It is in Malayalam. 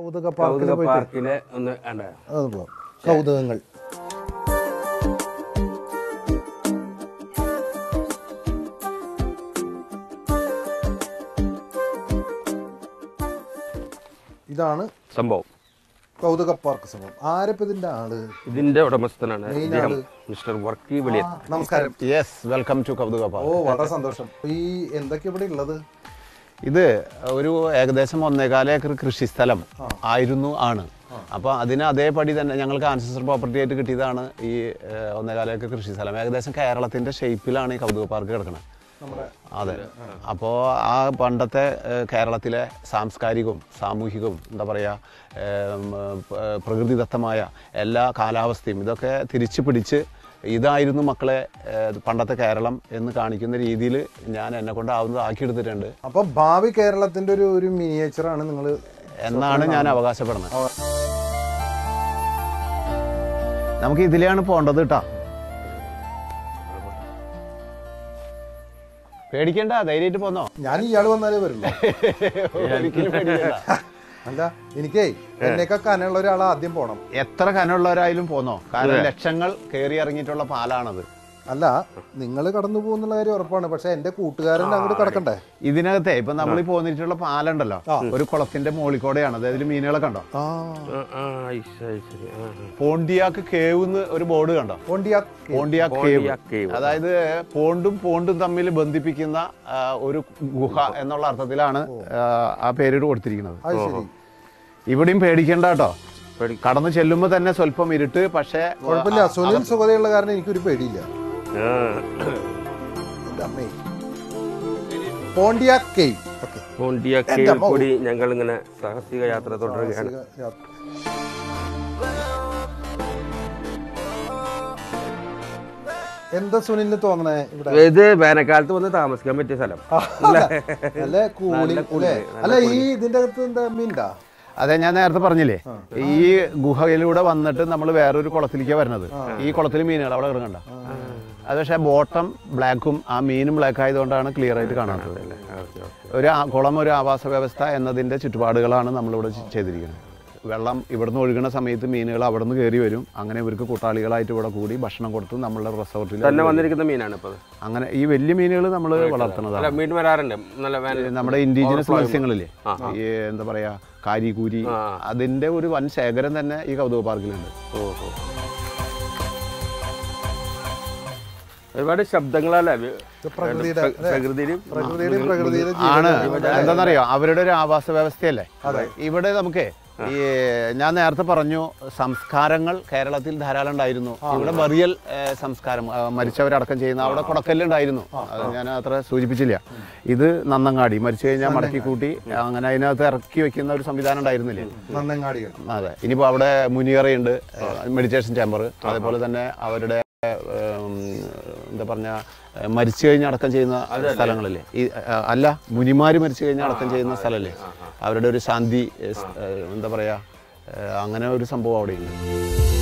കൗതുക പാർക്കിൽ കൗതുക പോയിട്ട് പാർക്കിലെ ഒന്ന് കണ്ട അത് പോവാം കൗതുകങ്ങൾ ഇതാണ് സംഭവം കൗതുക പാർക്ക് സംഭവം ആരപ്പ ഇതിന്റെ ആള് ഇതിന്റെ ഉടമസ്ഥനാണ് Main ഇദ്ദേഹം ആള്. മിസ്റ്റർ വർക്കി വെളിയൻ നമസ്കാരം യെസ് വെൽക്കം ടു കൗതുക ഓ പാർക്ക് വളരെ സന്തോഷം ഈ എന്തൊക്കെ ഇവിടെ ഉള്ളത് ഇത് ഒരു ഏകദേശം ഒന്നേകാല ഏക്കർ കൃഷിസ്ഥലം ആയിരുന്നു ആണ് അപ്പോൾ അതിന് അതേപടി തന്നെ ഞങ്ങൾക്ക് ആൻസസ്റ്റർ പ്രോപ്പർട്ടി ആയിട്ട് കിട്ടിയതാണ് ഈ ഏഹ്, ഒന്നേകാല ഏക്കർ കൃഷിസ്ഥലം ഏകദേശം കേരളത്തിന്റെ ഷേപ്പിലാണ് ഈ കൗതുക പാർക്ക് കിടക്കുന്നത് നമ്മുടെ അതെ അപ്പോൾ ആ പണ്ടത്തെ ഏഹ്, കേരളത്തിലെ സാംസ്കാരികവും സാമൂഹികവും എന്താ പറയുക ഏം, ഏഹ്, പ്രകൃതിദത്തമായ എല്ലാ കാലാവസ്ഥയും ഇതൊക്കെ തിരിച്ചു പിടിച്ച് ഇതായിരുന്നു മക്കളെ ഏഹ്, പണ്ടത്തെ കേരളം എന്ന് കാണിക്കുന്ന രീതിയിൽ ഞാൻ എന്നെ കൊണ്ട് ആവുന്നത് ആക്കിയെടുത്തിട്ടുണ്ട് അപ്പൊ ഭാവി കേരളത്തിന്റെ ഒരു ഒരു മിനിയേച്ചറാണ് നിങ്ങൾ എന്നാണ് ഞാൻ അവകാശപ്പെടുന്നത് നമുക്ക് ഇതിലെയാണ് പോണ്ടത് കേട്ടാ പേടിക്കണ്ട ധൈര്യമായിട്ട് പോന്നോ ഞാൻ ഇയാൾ വന്നാലേ വരുള്ളൂ ഒരിക്കലും പേടിക്കണ്ട അല്ല എനിക്കേ എന്നേക്കാ കനയുള്ള ഒരാൾ ആദ്യം പോണം എത്ര കനമുള്ളവരായാലും പോന്നോ കാരണം ലക്ഷങ്ങൾ കയറി ഇറങ്ങിയിട്ടുള്ള പാലാണത് അല്ല നിങ്ങൾ കടന്നു പോകുന്നുള്ള കാര്യം ഉറപ്പാണ് പക്ഷെ എന്റെ കൂട്ടുകാരൻ അങ്ങോട്ട് കിടക്കണ്ടേ ഇതിനകത്തെ ഇപ്പൊ നമ്മൾ ഈ പോന്നിട്ടുള്ള പാലുണ്ടല്ലോ ഒരു കുളത്തിന്റെ മോളിക്കോടെയാണ് അതായത് മീനുകളെ കണ്ടോ ആ ആ, ആ, ഐസ്, ഐസ്, ആ, ആ. പോണ്ടിയാക്ക് കേവ് എന്ന് ഒരു ബോർഡ് കണ്ടോ പോണ്ടിയാ പോണ്ടിയാക്ക് പോണ്ടിയാക്ക് കേവ് cave. അതായത് പോണ്ടും പോണ്ടും തമ്മിൽ ബന്ധിപ്പിക്കുന്ന ആ, ഒരു ഗുഹ എന്നുള്ള അർത്ഥത്തിലാണ് ആ, ആ പേരിട്ട് കൊടുത്തിരിക്കുന്നത് അത് ശരി ഇവിടെയും പേടിക്കണ്ട കേട്ടോ പേടി- കടന്നു ചെല്ലുമ്പോ തന്നെ സ്വല്പം ഇരുട്ട് പക്ഷേ കുഴപ്പമില്ല സുനിൽ സുഖതയുള്ള കാരണം എനിക്കൊരു പേടിയില്ല ആ. എന്റെ അമ്മേ പോണ്ടിയാ കേവ് ഓക്കെ പോണ്ടിയ എൻ്റെ കേവിൽ അമ്മോ. കൂടി ഞങ്ങൾ ഇങ്ങനെ സാഹസിക യാത്ര തുടരുകയാണ് എന്താ സുനിലിന് തോന്നണേ ഇവിടെ ഇത് വേനൽക്കാലത്ത് വന്ന് താമസിക്കാൻ പറ്റിയ സ്ഥലം നല്ല കൂളിംഗ് അല്ലേ അല്ല ഈ ഇതിന്റെ അകത്ത് എന്താ മീൻണ്ടാ അതെ ഞാൻ നേരത്തെ പറഞ്ഞില്ലേ ഈ ഗുഹയിലൂടെ വന്നിട്ട് നമ്മൾ വേറൊരു കുളത്തിലേക്ക് വരുന്നത് ഈ കുളത്തിൽ മീനുകൾ അവിടെ കിടക്കണ്ട അത് പക്ഷേ ബോട്ടം ബ്ലാക്കും ആ മീനും ബ്ലാക്ക് ആയതുകൊണ്ടാണ് ക്ലിയർ ആയിട്ട് കാണാത്തത് ഓക്കെ, ഓക്കെ. ഒരു ആ- കുളം ഒരു ആവാസ വ്യവസ്ഥ എന്നതിന്റെ ചുറ്റുപാടുകളാണ് നമ്മളിവിടെ ചെ- ചെയ്തിരിക്കുന്നത് വെള്ളം ഇവിടുന്ന് ഒഴുകുന്ന സമയത്ത് മീനുകൾ അവിടെ നിന്ന് കയറി വരും അങ്ങനെ ഇവർക്ക് കൂട്ടാളികളായിട്ട് ഇവിടെ കൂടി ഭക്ഷണം കൊടുത്ത് നമ്മളുടെ റിസോർട്ടിൽ തന്നെ വന്നിരിക്കുന്ന മീനാണ് ഇപ്പൊ ഇത്. അങ്ങനെ ഈ വലിയ മീനുകൾ നമ്മൾ വളർത്തുന്നതാണ് അല്ല മീൻ വരാറുണ്ട് നല്ല വേനൽ നമ്മുടെ ഇൻഡിജിനസ് മത്സ്യങ്ങളില്ലേ ഈ എന്താ പറയാ കാരികൂരി ആ. അതിന്റെ ഒരു വൻ ശേഖരം തന്നെ ഈ കൗതുക പാർക്കിലുണ്ട് ഓഹോ ഒരുപാട് ശബ്ദങ്ങളല്ലേ വി- പ്രകൃതിയുടെ പ്ര- പ്രകൃതിയിലും പ്രകൃതിയുടെ പ്രകൃതിയുടെ ആണ് എന്താണെന്നറിയോ അവരുടെ ഒരു ആവാസ വ്യവസ്ഥയല്ലേ ഇവിടെ നമുക്ക് ഈ ഞാൻ നേരത്തെ പറഞ്ഞു സംസ്കാരങ്ങൾ കേരളത്തിൽ ധാരാളം ഉണ്ടായിരുന്നു ഇവിടെ ബറിയൽ ഏഹ്, സംസ്കാരം ആ, മരിച്ചവരടക്കം ചെയ്യുന്ന അവിടെ കുടക്കല്ലുണ്ടായിരുന്നു അത് ഞാൻ അത്ര സൂചിപ്പിച്ചില്ല ഇത് നന്നങ്ങാടി മരിച്ചു കഴിഞ്ഞാൽ മടക്കി കൂട്ടി അങ്ങനെ അതിനകത്ത് ഇറക്കി വെക്കുന്ന ഒരു സംവിധാനം ഉണ്ടായിരുന്നില്ലേ നന്നങ്ങാടികൾ അതെ ഇനിയിപ്പോൾ അവിടെ മുനിയറയുണ്ട് മെഡിറ്റേഷൻ ചേംബർ അതേപോലെ തന്നെ അവരുടെ ഉം, എന്താ പറഞ്ഞ മരിച്ചു കഴിഞ്ഞ് അടക്കം ചെയ്യുന്ന സ്ഥലങ്ങളില്ലേ ഈ ആ, അല്ല മുനിമാര് മരിച്ചു കഴിഞ്ഞ് അടക്കം ചെയ്യുന്ന സ്ഥലമല്ലേ അവരുടെ ഒരു ശാന്തി ഏ, സ്- ഏ, എന്താ പറയാ ഏ, അങ്ങനെ ഒരു സംഭവം അവിടെ ഉണ്ട്